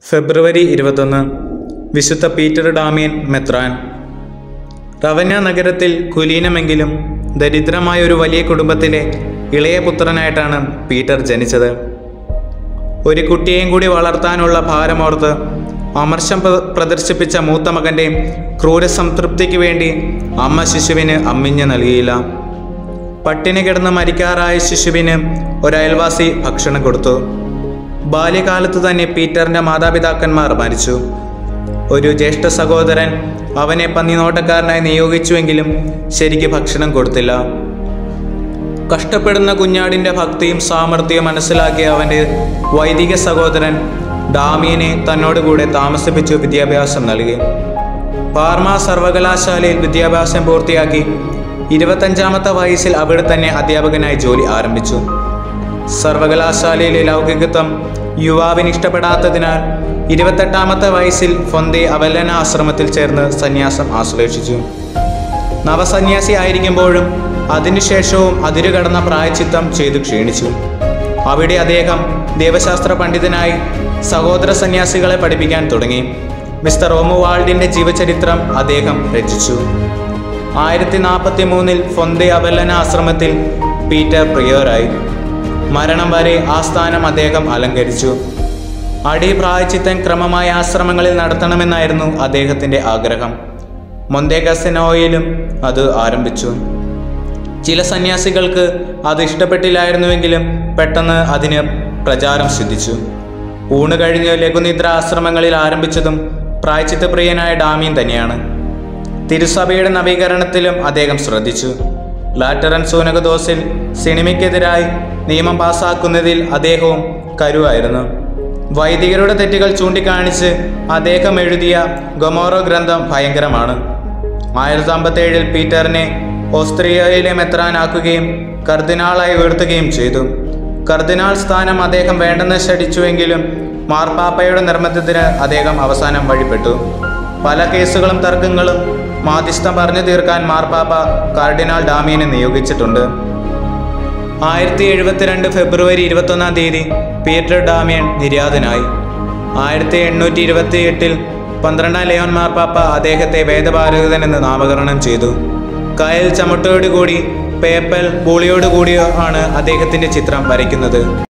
ഫെബ്രുവരി ഇരുപത്തൊന്ന് വിശുദ്ധ Peter Damian മെത്രാൻ റവന്യ നഗരത്തിൽ കുലീനമെങ്കിലും ദരിദ്രമായ ഒരു വലിയ കുടുംബത്തിലെ ഇളയ പുത്രനായിട്ടാണ് പീറ്റർ ജനിച്ചത് ഒരു കുട്ടിയെയും കൂടി വളർത്താനുള്ള ഭാരമോർത്ത് അമർഷം പ്ര- പ്രദർശിപ്പിച്ച മൂത്ത മകൻ്റെ ക്രൂരസംതൃപ്തിക്ക് വേണ്ടി അമ്മ ശിശുവിന് അമ്മിഞ്ഞ് നൽകിയില്ല പട്ടിണി കിടന്ന് മരിക്കാറായ ശിശുവിന് ഒരയൽവാസി ഭക്ഷണം കൊടുത്തു ബാല്യകാലത്ത് തന്നെ പീറ്ററിൻ്റെ മാതാപിതാക്കന്മാർ മരിച്ചു ഒരു ജ്യേഷ്ഠ സഹോദരൻ അവനെ പന്നിനോട്ടക്കാരനായി നിയോഗിച്ചുവെങ്കിലും ശരിക്ക് ഭക്ഷണം കൊടുത്തില്ല കഷ്ടപ്പെടുന്ന കുഞ്ഞാടിൻ്റെ ഭക്തിയും സാമർഥ്യവും മനസ്സിലാക്കിയ അവൻ്റെ വൈദിക സഹോദരൻ ഡാമിയനെ തന്നോട് കൂടെ താമസിപ്പിച്ചു വിദ്യാഭ്യാസം നൽകി പാർമ സർവകലാശാലയിൽ വിദ്യാഭ്യാസം പൂർത്തിയാക്കി ഇരുപത്തഞ്ചാമത്തെ വയസ്സിൽ അവിടെ തന്നെ അധ്യാപകനായി ജോലി ആരംഭിച്ചു സർവകലാശാലയിലെ ലൗകികത്വം യുവാവിന് ഇഷ്ടപ്പെടാത്തതിനാൽ ഇരുപത്തെട്ടാമത്തെ വയസ്സിൽ ഫൊന്തെ അവലന ആശ്രമത്തിൽ ചേർന്ന് സന്യാസം ആശ്ലേഷിച്ചു നവസന്യാസി ആയിരിക്കുമ്പോഴും അതിനുശേഷവും അതിരുകടന്ന പ്രായച്ചിത്തം ചെയ്തു ക്ഷീണിച്ചു അവിടെ അദ്ദേഹം ദേവശാസ്ത്ര പണ്ഡിതനായി സഹോദര സന്യാസികളെ പഠിപ്പിക്കാൻ തുടങ്ങി മിസ്റ്റർ റോമുവാൾഡിന്റെ ജീവചരിത്രം അദ്ദേഹം രചിച്ചു ആയിരത്തി നാൽപ്പത്തി മൂന്നിൽ ഫൊന്തെ അവലന ആശ്രമത്തിൽ പീറ്റർ പ്രിയറായി മരണം വരെ ആ സ്ഥാനം അദ്ദേഹം അലങ്കരിച്ചു അടി പ്രായച്ചിത്തൻ ക്രമമായ ആശ്രമങ്ങളിൽ നടത്തണമെന്നായിരുന്നു അദ്ദേഹത്തിന്റെ ആഗ്രഹം മൊന്തേഗസിനോയിലും അത് ആരംഭിച്ചു ചില സന്യാസികൾക്ക് അത് ഇഷ്ടപ്പെട്ടില്ലായിരുന്നുവെങ്കിലും പെട്ടെന്ന് അതിന് പ്രചാരം സിദ്ധിച്ചു ഊണ് കഴിഞ്ഞ് ലഘുനിദ്ര ആശ്രമങ്ങളിൽ ആരംഭിച്ചതും പ്രായച്ചിത്തപ്രിയനായ ഡാമിയൻ തന്നെയാണ് തിരുസഭയുടെ നവീകരണത്തിലും അദ്ദേഹം ശ്രദ്ധിച്ചു ലാറ്ററൻ സൂനകദോസിൽ സിനിമയ്ക്കെതിരായി നിയമം പാസാക്കുന്നതിൽ അദ്ദേഹവും കരുവായിരുന്നു വൈദികരുടെ തെറ്റുകൾ ചൂണ്ടിക്കാണിച്ച് അദ്ദേഹം എഴുതിയ ഗൊമോറോ ഗ്രന്ഥം ഭയങ്കരമാണ് ആയിരത്തി അമ്പത്തേഴിൽ പീറ്ററിനെ ഓസ്ട്രിയയിലെ മെത്രാനാക്കുകയും കർദിനാളായി ഉയർത്തുകയും ചെയ്തു കർദിനാൾ സ്ഥാനം അദ്ദേഹം വേണ്ടെന്ന് ശടിച്ചുവെങ്കിലും മാർപ്പാപ്പയുടെ നിർബന്ധത്തിന് അദ്ദേഹം അവസാനം വഴിപ്പെട്ടു പല കേസുകളും തർക്കങ്ങളും മാധ്യസ്ഥം പറഞ്ഞു തീർക്കാൻ മാർപ്പാപ്പ കാർഡിനാൾ ഡാമിയനെ നിയോഗിച്ചിട്ടുണ്ട് ആയിരത്തി എഴുപത്തിരണ്ട് ഫെബ്രുവരി ഇരുപത്തൊന്നാം തീയതി പീറ്റർ ഡാമിയൻ നിര്യാതനായി ആയിരത്തി എണ്ണൂറ്റി ഇരുപത്തി എട്ടിൽ പന്ത്രണ്ടാം ലെയോൻ മാർപ്പാപ്പ അദ്ദേഹത്തെ വേദപാരകൻ എന്ന് നാമകരണം ചെയ്തു കയൽ ചമട്ടോടുകൂടി പേപ്പൽ ബോളിയോടുകൂടിയോ ആണ് അദ്ദേഹത്തിൻ്റെ ചിത്രം വരയ്ക്കുന്നത്